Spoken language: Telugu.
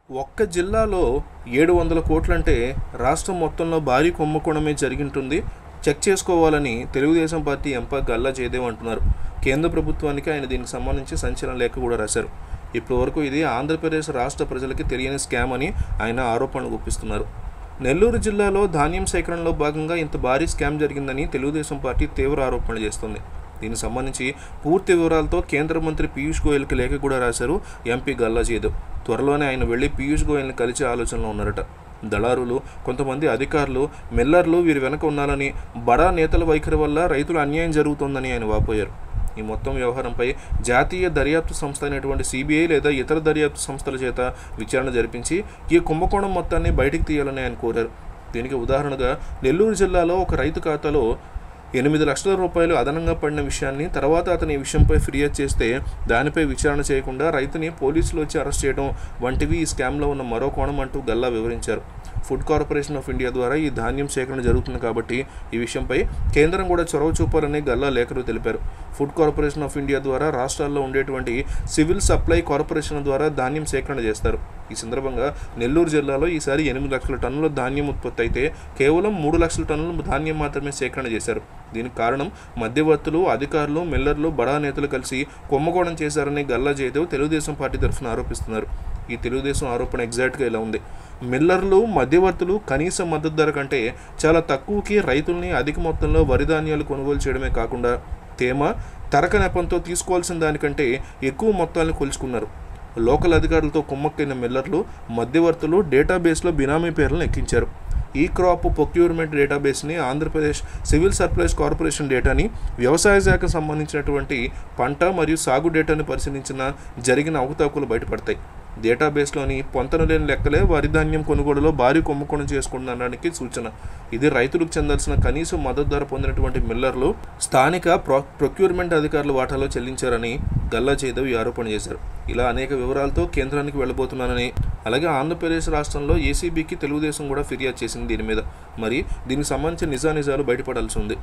ఒక్క జిల్లాలో ఏడు వందల కోట్లంటే రాష్ట్రం మొత్తంలో భారీ కుంభకోణమే జరిగింటుంది చెక్ చేసుకోవాలని తెలుగుదేశం పార్టీ ఎంపీ గల్లా జయదేవ్ అంటున్నారు కేంద్ర ప్రభుత్వానికి ఆయన దీనికి సంబంధించి సంచలన లేఖ కూడా రాశారు ఇప్పటి వరకు ఇది ఆంధ్రప్రదేశ్ రాష్ట్ర ప్రజలకి తెలియని స్కామ్ అని ఆయన ఆరోపణలు గుప్పిస్తున్నారు నెల్లూరు జిల్లాలో ధాన్యం సేకరణలో భాగంగా ఇంత భారీ స్కామ్ జరిగిందని తెలుగుదేశం పార్టీ తీవ్ర ఆరోపణలు చేస్తుంది దీనికి సంబంధించి పూర్తి వివరాలతో కేంద్ర మంత్రి పీయూష్ గోయల్కి లేఖ కూడా రాశారు ఎంపీ గల్లా జయదేవ్ త్వరలోనే ఆయన వెళ్ళి పీయూష్ గోయల్ని కలిసే ఆలోచనలో ఉన్నారట దళారులు కొంతమంది అధికారులు మిల్లర్లు వీరి వెనక ఉన్నారని బడా నేతల వైఖరి వల్ల రైతులు అన్యాయం జరుగుతోందని ఆయన వాపోయారు ఈ మొత్తం వ్యవహారంపై జాతీయ దర్యాప్తు సంస్థ అయినటువంటి సిబిఐ లేదా ఇతర దర్యాప్తు సంస్థల చేత విచారణ జరిపించి ఈ కుంభకోణం మొత్తాన్ని బయటికి తీయాలని ఆయన కోరారు దీనికి ఉదాహరణగా నెల్లూరు జిల్లాలో ఒక రైతు ఖాతాలో ఎనిమిది లక్షల రూపాయలు అదనంగా పడిన విషయాన్ని తర్వాత అతని ఈ విషయంపై ఫిర్యాదు చేస్తే దానిపై విచారణ చేయకుండా రైతుని పోలీసులు వచ్చి అరెస్ట్ చేయడం వంటివి ఈ స్కామ్లో ఉన్న మరో కోణం అంటూ గల్లా వివరించారు ఫుడ్ కార్పొరేషన్ ఆఫ్ ఇండియా ద్వారా ఈ ధాన్యం సేకరణ జరుగుతుంది కాబట్టి ఈ విషయంపై కేంద్రం కూడా చొరవ చూపాలని గల్లా లేఖలు తెలిపారు ఫుడ్ కార్పొరేషన్ ఆఫ్ ఇండియా ద్వారా రాష్ట్రాల్లో ఉండేటువంటి సివిల్ సప్లై కార్పొరేషన్ ద్వారా ధాన్యం సేకరణ చేస్తారు ఈ సందర్భంగా నెల్లూరు జిల్లాలో ఈసారి ఎనిమిది లక్షల టన్నుల ధాన్యం ఉత్పత్తి అయితే కేవలం మూడు లక్షల టన్నుల ధాన్యం మాత్రమే సేకరణ చేశారు దీనికి కారణం మధ్యవర్తులు అధికారులు మిల్లర్లు బడా నేతలు కలిసి కుంభకోణం చేశారని గల్లా జయదేవ్ తెలుగుదేశం పార్టీ తరఫున ఆరోపిస్తున్నారు ఈ తెలుగుదేశం ఆరోపణ ఎగ్జాక్ట్గా ఇలా ఉంది మిల్లర్లు మధ్యవర్తులు కనీస మద్దతు ధర కంటే చాలా తక్కువకి రైతుల్ని అధిక మొత్తంలో వరి ధాన్యాలు కొనుగోలు చేయడమే కాకుండా తేమ తరక నెపంతో తీసుకోవాల్సిన దానికంటే ఎక్కువ మొత్తాలను కొలుచుకున్నారు లోకల్ అధికారులతో కుమ్మక్కైన మిల్లర్లు మధ్యవర్తులు డేటాబేస్లో బినామీ పేర్లను ఎక్కించారు ఈ క్రాప్ ప్రొక్యూర్మెంట్ డేటాబేస్ని ఆంధ్రప్రదేశ్ సివిల్ సప్లైస్ కార్పొరేషన్ డేటాని వ్యవసాయ శాఖకు సంబంధించినటువంటి పంట మరియు సాగు డేటాని పరిశీలించిన జరిగిన అవకతవకలు బయటపడతాయి డేటాబేస్లోని పొంతన లేని లెక్కలే వరి ధాన్యం కొనుగోలులో భారీ కుంభకోణం చేసుకుంటున్నానికి సూచన ఇది రైతులకు చెందాల్సిన కనీస మద్దతు ధర పొందినటువంటి మిల్లర్లు స్థానిక ప్రొ ప్రొక్యూర్మెంట్ అధికారుల వాటాలో చెల్లించారని గల్లా జయదేవ్ ఈ ఆరోపణ చేశారు ఇలా అనేక వివరాలతో కేంద్రానికి వెళ్ళబోతున్నానని అలాగే ఆంధ్రప్రదేశ్ రాష్ట్రంలో ఏసీబీకి తెలుగుదేశం కూడా ఫిర్యాదు చేసింది దీని మీద మరి దీనికి సంబంధించిన నిజానిజాలు బయటపడాల్సి ఉంది